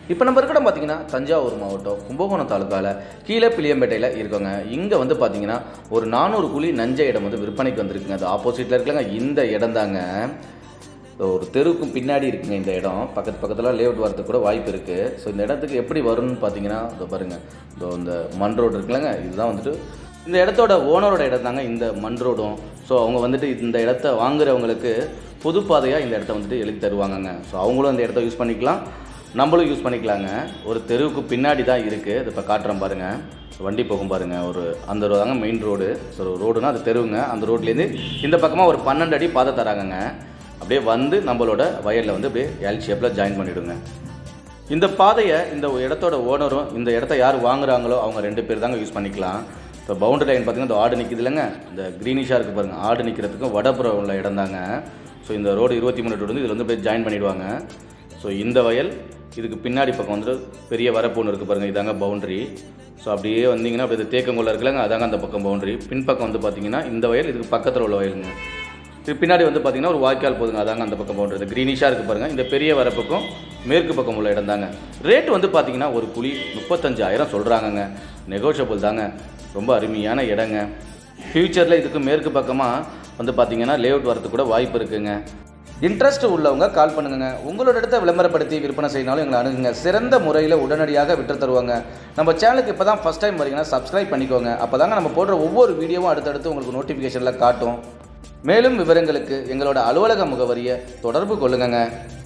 இப்போ நம்ம இருக்கிற பார்த்தீங்கன்னா தஞ்சாவூர் மாவட்டம் கும்பகோணம் தாலுக்காவில் கீழே பிளியம்பேட்டையில் இருக்கோங்க இங்கே வந்து பார்த்தீங்கன்னா ஒரு நானூறு குழி நஞ்ச இடம் வந்து விற்பனைக்கு வந்திருக்குங்க அது ஆப்போசிட்டில் இருக்கலங்க இந்த இடம் தாங்க ஒரு தெருவுக்கும் பின்னாடி இருக்குங்க இந்த இடம் பக்கத்து பக்கத்தில் லேஅவுட் வரதுக்கு கூட வாய்ப்பு இருக்குது ஸோ இந்த இடத்துக்கு எப்படி வரும்னு பார்த்தீங்கன்னா இதோ பாருங்கள் இதோ இந்த மண் ரோடு இருக்குல்லங்க இதுதான் வந்துட்டு இந்த இடத்தோட ஓனரோட இடம் தாங்க இந்த மண் ரோடும் ஸோ அவங்க வந்துட்டு இந்த இடத்த வாங்குறவங்களுக்கு பொது பாதையாக இந்த இடத்த வந்துட்டு எழுதி தருவாங்கங்க ஸோ அவங்களும் இந்த இடத்த யூஸ் பண்ணிக்கலாம் நம்மளும் யூஸ் பண்ணிக்கலாங்க ஒரு தெருவுக்கு பின்னாடி தான் இருக்குது இது இப்போ காட்டுறேன் பாருங்கள் வண்டி போகும் பாருங்க ஒரு அந்த ரோடு தாங்க மெயின் ரோடு ஸோ ரோடுனா அது தெருவுங்க அந்த ரோட்லேருந்து இந்த பக்கமாக ஒரு பன்னெண்டு அடி பாதை தராங்கங்க அப்படியே வந்து நம்மளோட வயலில் வந்து அப்படியே எல் ஷேப்பில் ஜாயின் பண்ணிவிடுங்க இந்த பாதையை இந்த இடத்தோட ஓனரும் இந்த இடத்த யார் வாங்குறாங்களோ அவங்க ரெண்டு பேர் தாங்க யூஸ் பண்ணிக்கலாம் இப்போ பவுண்டரி லைன் பார்த்தீங்கன்னா இந்த ஆடு நிற்கிது இல்லைங்க இந்த க்ரீனிஷாக இருக்குது பாருங்கள் ஆடு நிற்கிறதுக்கும் வடப்புறம் உள்ள இடம் தாங்க ஸோ இந்த ரோடு இருபத்தி மூணு ரோடு வந்து இதில் வந்து அப்படியே ஜாயின் பண்ணிடுவாங்க ஸோ இந்த வயல் இதுக்கு பின்னாடி பக்கம் வந்துட்டு பெரிய வரப்பு ஒன்று இருக்குது பாருங்கள் இதாங்க பவுண்டரி ஸோ அப்படியே வந்தீங்கன்னா அப்படியே இந்த தேக்கங்குள்ள இருக்குல்லங்க அதாங்க அந்த பக்கம் பவுண்டரி பின்பக்கம் வந்து பார்த்தீங்கன்னா இந்த வயல் இதுக்கு பக்கத்தில் உள்ள வயலுங்க இது பின்னாடி வந்து பார்த்தீங்கன்னா ஒரு வாய்க்கால் போதுங்க அதாங்க அந்த பக்கம் பவுண்டரி இந்த க்ரீனிஷாக இருக்குது பாருங்கள் இந்த பெரிய வரப்புக்கும் மேற்கு பக்கம் உள்ள இடம் தாங்க ரேட் வந்து பார்த்தீங்கன்னா ஒரு குழி முப்பத்தஞ்சாயிரம் சொல்கிறாங்கங்க நெகோஷியபிள் தாங்க ரொம்ப அருமையான இடங்க ஃப்யூச்சரில் இதுக்கு மேற்கு பக்கமாக வந்து பார்த்தீங்கன்னா லேஅவுட் வரதுக்கு கூட வாய்ப்பு இருக்குங்க இன்ட்ரெஸ்ட் உள்ளவங்க கால் பண்ணுங்க உங்களோட இடத்த விளம்பரப்படுத்தி விற்பனை செய்யணாலும் எங்களை அணுகுங்க சிறந்த முறையில் உடனடியாக விற்று தருவாங்க நம்ம சேனலுக்கு இப்போ தான் ஃபஸ்ட் டைம் வரீங்கன்னா சப்ஸ்கிரைப் பண்ணிக்கோங்க அப்போ தாங்க நம்ம போடுற ஒவ்வொரு வீடியோவும் அடுத்தடுத்து உங்களுக்கு நோட்டிஃபிகேஷனில் காட்டும் மேலும் விவரங்களுக்கு எங்களோட அலுவலக முகவரியை தொடர்பு கொள்ளுங்கங்க